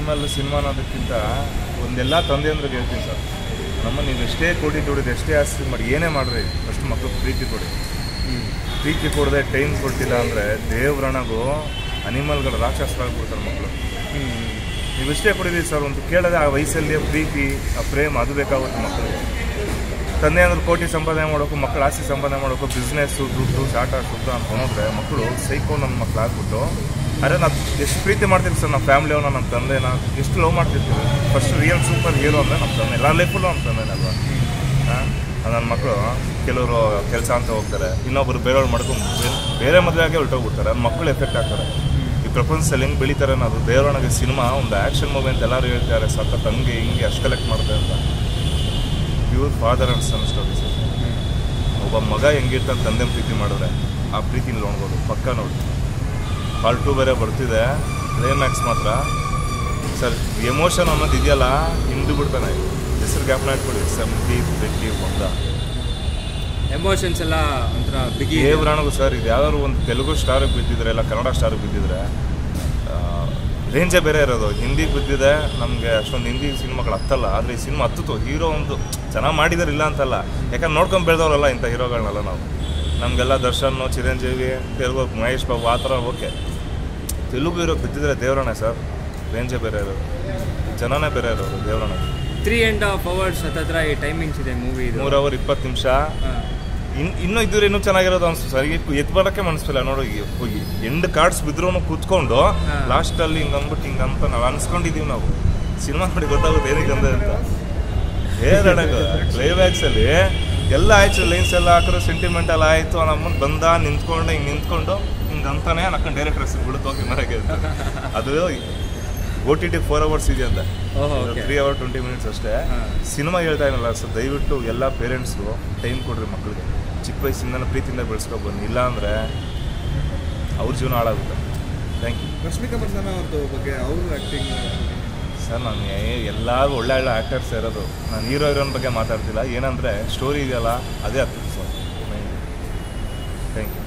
Animal cinema ಅನ್ನೋದಕ್ಕಿಂತ ಒಂದೆಲ್ಲ ತಂದೆ ಅಂದ್ರೆ ಹೇಳ್ತೀನಿ ಸರ್ ನಮ್ಮ ನೀವು ಎಷ್ಟೇ ಕೋಟಿ ದುಡಿದು ಎಷ್ಟೇ ಆಸ್ತಿ ಮಾಡಿ ಏನೇ ಮಾಡ್ರಿ ಫಸ್ಟ್ ಮಕ್ಕಳು ಪ್ರೀತಿ ಕೊಡಿ ಪ್ರೀತಿ ಕೊಡದೆ ಟೈಮ್ ಕೊಟ್ಟಿಲ್ಲ ಅಂದರೆ ದೇವ್ರಣಗೂ ಅನಿಮಲ್ಗಳು ರಾಕ್ಷಸರಾಗ್ಬಿಡ್ತಾರೆ ಮಕ್ಕಳು ನೀವು ಎಷ್ಟೇ ಕೊಡಿದ್ದೀರಿ ಸರ್ ಒಂದು ಕೇಳದೆ ಆ ವಯಸ್ಸಲ್ಲಿ ಪ್ರೀತಿ ಆ ಪ್ರೇಮ ಅದು ಬೇಕಾಗುತ್ತೆ ಮಕ್ಕಳಿಗೆ ತಂದೆ ಅಂದ್ರೆ ಕೋಟಿ ಸಂಪಾದನೆ ಮಾಡೋಕು ಮಕ್ಕಳು ಆಸ್ತಿ ಸಂಪಾದನೆ ಮಾಡೋಕು ಬಿಸ್ನೆಸ್ಸು ದುಡ್ಡು ಶಾಟ ಶುದ್ಧ ಅಂತ ನೋಡಿದ್ರೆ ಮಕ್ಕಳು ಸೈಕೋ ನನ್ನ ಮಕ್ಳು ಆಗ್ಬಿಟ್ಟು ಅರೆ ನಾವು ಎಷ್ಟು ಪ್ರೀತಿ ಮಾಡ್ತೀವಿ ಸರ್ ನಮ್ಮ ಫ್ಯಾಮಿಲಿಯವನ್ನ ನಮ್ಮ ತಂದೆನ ಎಷ್ಟು ಲವ್ ಮಾಡ್ತಿರ್ತೀವಿ ಫಸ್ಟ್ ರಿಯಲ್ ಸೂಪರ್ ಹೀರೋ ಅಂದರೆ ನಮ್ಮ ತಂದೆ ಎಲ್ಲ ಲೈಫಲ್ಲೂ ನಮ್ಮ ತಂದೆನಲ್ವ ನನ್ನ ಮಕ್ಕಳು ಕೆಲವರು ಕೆಲಸ ಅಂತ ಹೋಗ್ತಾರೆ ಇನ್ನೊಬ್ಬರು ಬೇರೆಯವ್ರು ಮಾಡ್ಕೊಂಡು ಬೇರೆ- ಬೇರೆ ಮದುವೆಗೆ ಹೊರಟೋಗ್ಬಿಡ್ತಾರೆ ಅದು ಮಕ್ಕಳು ಎಫೆಕ್ಟ್ ಆಗ್ತಾರೆ ಈ ಪ್ರಪಂಚದಲ್ಲಿ ಹೆಂಗೆ ಬೆಳೀತಾರೆ ಅನ್ನೋದು ದೇವರೊಳಗೆ ಸಿನಿಮಾ ಒಂದು ಆ್ಯಕ್ಷನ್ ಮೂವಿ ಅಂತ ಎಲ್ಲರೂ ಹೇಳ್ತಾರೆ ಸಖತ್ ಹಂಗೆ ಹಿಂಗೆ ಅಷ್ಟು ಕಲೆಕ್ಟ್ ಮಾಡುತ್ತೆ ಅಂತ pure father and son story sir ಒಬ್ಬ ಮಗ ಹೆಂಗಿರ್ತಾನೆ ತಂದೆ ಪ್ರೀತಿ ಮಾಡಿದ್ರೆ ಆ ಪ್ರೀತಿನ ನೋಡ್ಬೋದು ಪಕ್ಕ ನೋಡಿ ಪಾರ್ಟ್ ಟು ಬೇರೆ ಬರ್ತಿದೆ ಕ್ಲೈಮ್ಯಾಕ್ಸ್ ಮಾತ್ರ ಸರ್ ಎಮೋಷನ್ ಅನ್ನೋದು ಇದೆಯಲ್ಲ ಹಿಂದು ಬಿಡ್ತಾನೆ ಹೆಸರು ಜ್ಞಾಪನ ಇಟ್ಕೊಳ್ಳಿ ಸಂದೀಪ್ ಬೆಟ್ಟಿ ಮೊಗ್ಗ ಎಮೋಷನ್ಸ್ ಎಲ್ಲ ಒಂಥರ ಬಿಗಿ ದೇವರಾಣಗೂ ಸರ್ ಇದು ಯಾವ್ದಾದ್ರು ಒಂದು ತೆಲುಗು ಸ್ಟಾರಿಗೆ ಬಿದ್ದಿದ್ರೆ ಇಲ್ಲ ಕನ್ನಡ ಸ್ಟಾರಿಗೆ ಬಿದ್ದಿದ್ರೆ ರೇಂಜೇ ಬೇರೆ ಇರೋದು ಹಿಂದಿಗೆ ಬಿದ್ದಿದೆ ನಮಗೆ ಅಷ್ಟೊಂದು ಹಿಂದಿ ಸಿನಿಮಾಗಳು ಹತ್ತಲ್ಲ ಆದರೆ ಈ ಸಿನಿಮಾ ಹತ್ತಿತು ಹೀರೋ ಒಂದು ಚೆನ್ನಾಗಿ ಮಾಡಿದಾರೆ ಇಲ್ಲ ಅಂತಲ್ಲ ಯಾಕಂದ್ರೆ ನೋಡ್ಕೊಂಡು ಬೆಳೆದವ್ರಲ್ಲ ಇಂಥ ಹೀರೋಗಳನ್ನೆಲ್ಲ ನಾವು ನಮಗೆಲ್ಲ ದರ್ಶನ್ ಚಿರಂಜೀವಿ ತೆಲುಗು ಮಹೇಶ್ ಬಾಬು ಆ ಥರ ಓಕೆ ತೆಲುಗು ಹೀರೋ ಬಿದ್ದಿದ್ರೆ ದೇವರಾಣ ಸರ್ ರೇಂಜೇ ಬೇರೆ ಇರೋದು ಜನನೇ ಬೇರೆ ಇರೋದು ದೇವರಾಣ ತ್ರೀ ಆ್ಯಂಡ್ ಹಾಫ್ ಅವರ್ಸ್ ಹತ್ತತ್ರ ಈ ಟೈಮಿಂಗ್ಸ್ ಇದೆ ಮೂವಿ ಇದು ಮೂರು ಅವರ್ ಇಪ್ಪತ್ತು ನಿಮಿಷ ಹಾಂ ಇನ್ ಇನ್ನೂ ಇದ್ದರೆ ಇನ್ನೂ ಚೆನ್ನಾಗಿರೋದು ಅನ್ಸ್ತು ಸರ್ ಈಗ ಎತ್ ಬರೋಕ್ಕೆ ಮನಸ್ಸಿಲ್ಲ ನೋಡು ಈಗ ಹೋಗಿ ಎಂಡ್ ಕಾರ್ಡ್ಸ್ ಬಿದ್ರೂ ಕೂತ್ಕೊಂಡು ಹಾ. ಲಾಸ್ಟಲ್ಲಿ ಹಿಂಗೆ ಅಂದ್ಬಿಟ್ಟು ಹಿಂಗೆ ಅಂತ ನಾವು ಅನ್ಸ್ಕೊಂಡಿದ್ದೀವಿ ನಾವು ಸಿನಿಮಾ ನೋಡಿ ಗೊತ್ತಾಗುತ್ತೆ ಏನಕ್ಕೆ ಅಂದೆ ಅಂತ ಹೇಳೋಣ ಕ್ಲೈಮ್ಯಾಕ್ಸಲ್ಲಿ ಎಲ್ಲ ಆಯ್ತು ಲೈನ್ಸ್ ಎಲ್ಲ ಹಾಕಿದ್ರು ಸೆಂಟಿಮೆಂಟಲ್ ಆಯಿತು ನಮ್ಮನ್ನು ಬಂದ ನಿಂತ್ಕೊಂಡು ಹಿಂಗೆ ನಿಂತ್ಕೊಂಡು ಹಿಂಗೆ ಅಂತಾನೆ ನಕ್ಕಂಡು ಡೈರೆಕ್ಟರ್ ಹೆಸರು ಬಿಡುತ್ತೆ ಹೋಗಿ ಮನೆಗೆ ಅಂತ ಅದು O T T four hours ಇದೆಯಂತ ಓಹೋ okay three hour twenty minutes ಅಷ್ಟೇ ಹಾ. ಸಿನಿಮಾ ಹೇಳ್ತಾ ಏನಲ್ಲ ಸರ್ ದಯವಿಟ್ಟು ಎಲ್ಲ ಪೇರೆಂಟ್ಸು ಟೈಮ್ ಕೊಡ್ರಿ ಮಕ್ಕಳಿಗೆ ಚಿಕ್ಕ ವಯಸ್ಸಿಂದನೇ ಪ್ರೀತಿಯಿಂದ ಬೆಳೆಸ್ಕೊ ಬನ್ನಿ ಇಲ್ಲ ಅಂದರೆ ಅವ್ರ ಜೀವನ ಹಾಳಾಗುತ್ತೆ ಥ್ಯಾಂಕ್ ಯು ರಶ್ಮಿಕಾ ಮಂದನ ಅವ್ರದ್ದು ಬಗ್ಗೆ ಅವ್ರ ಆ್ಯಕ್ಟಿಂಗ್ ಸರ್ ನಾನು ಎಲ್ಲರೂ ಒಳ್ಳೆ ಒಳ್ಳೆ ಆ್ಯಕ್ಟರ್ಸ್ ಇರೋದು ನಾನು ಹೀರೋ ಹೀರೋನ್ ಬಗ್ಗೆ ಮಾತಾಡ್ತಿಲ್ಲ ಏನಂದರೆ ಸ್ಟೋರಿ ಇದೆಯಲ್ಲ ಅದೇ ಆಗ್ತದೆ ಸರ್ ಥ್ಯಾಂಕ್ ಯು